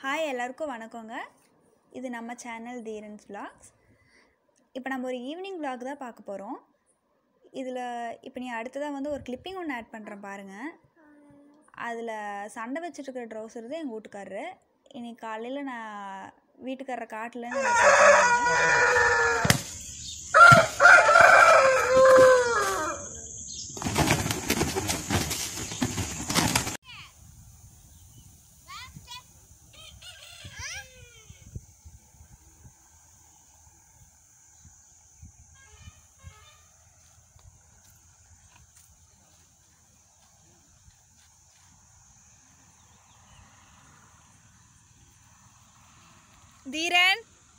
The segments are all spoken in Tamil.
ஹாய் எல்லாருக்கும் வணக்கங்க இது நம்ம சேனல் தீரன்ஸ் vlogs இப்போ நம்ம ஒரு ஈவினிங் vlog தான் பார்க்க போகிறோம் இதில் இப்போ நீ அடுத்ததாக வந்து ஒரு கிளிப்பிங் ஒன்று ஆட் பண்ணுறேன் பாருங்கள் அதில் சண்டை வச்சுட்டு இருக்கிற ட்ரௌசர் தான் எங்கள் வீட்டுக்காரரு இன்னைக்கு காலையில் நான் வீட்டுக்காரரை காட்டில் தீரன்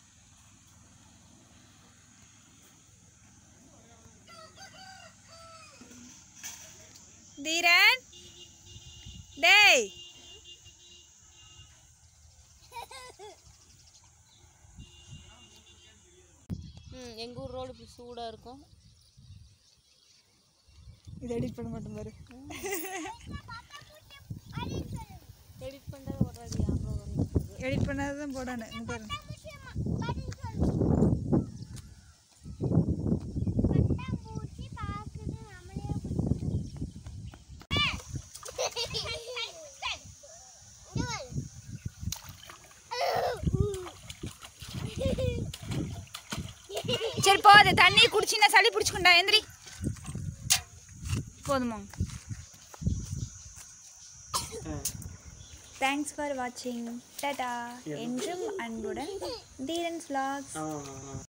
தீரன் டேய் ம் எங்கள் ஊர் ரோடு இப்படி சூடாக இருக்கும் இது எடிட் பண்ண மாட்டேன் பாரு எடிட் பண்ணுறது வர்றது அப்புறம் வந்து எடிட் பண்ணாத தான் போடானு இங்க பாரு சரி போது தண்ணி குடிச்சின்னா சளி பிடிச்சிக்கொண்டா எந்திரி போதுமா தேங்க்ஸ் ஃபார் வாட்சிங் டாடா என்றும் அன்புடன் தீரன்ஸ் vlogs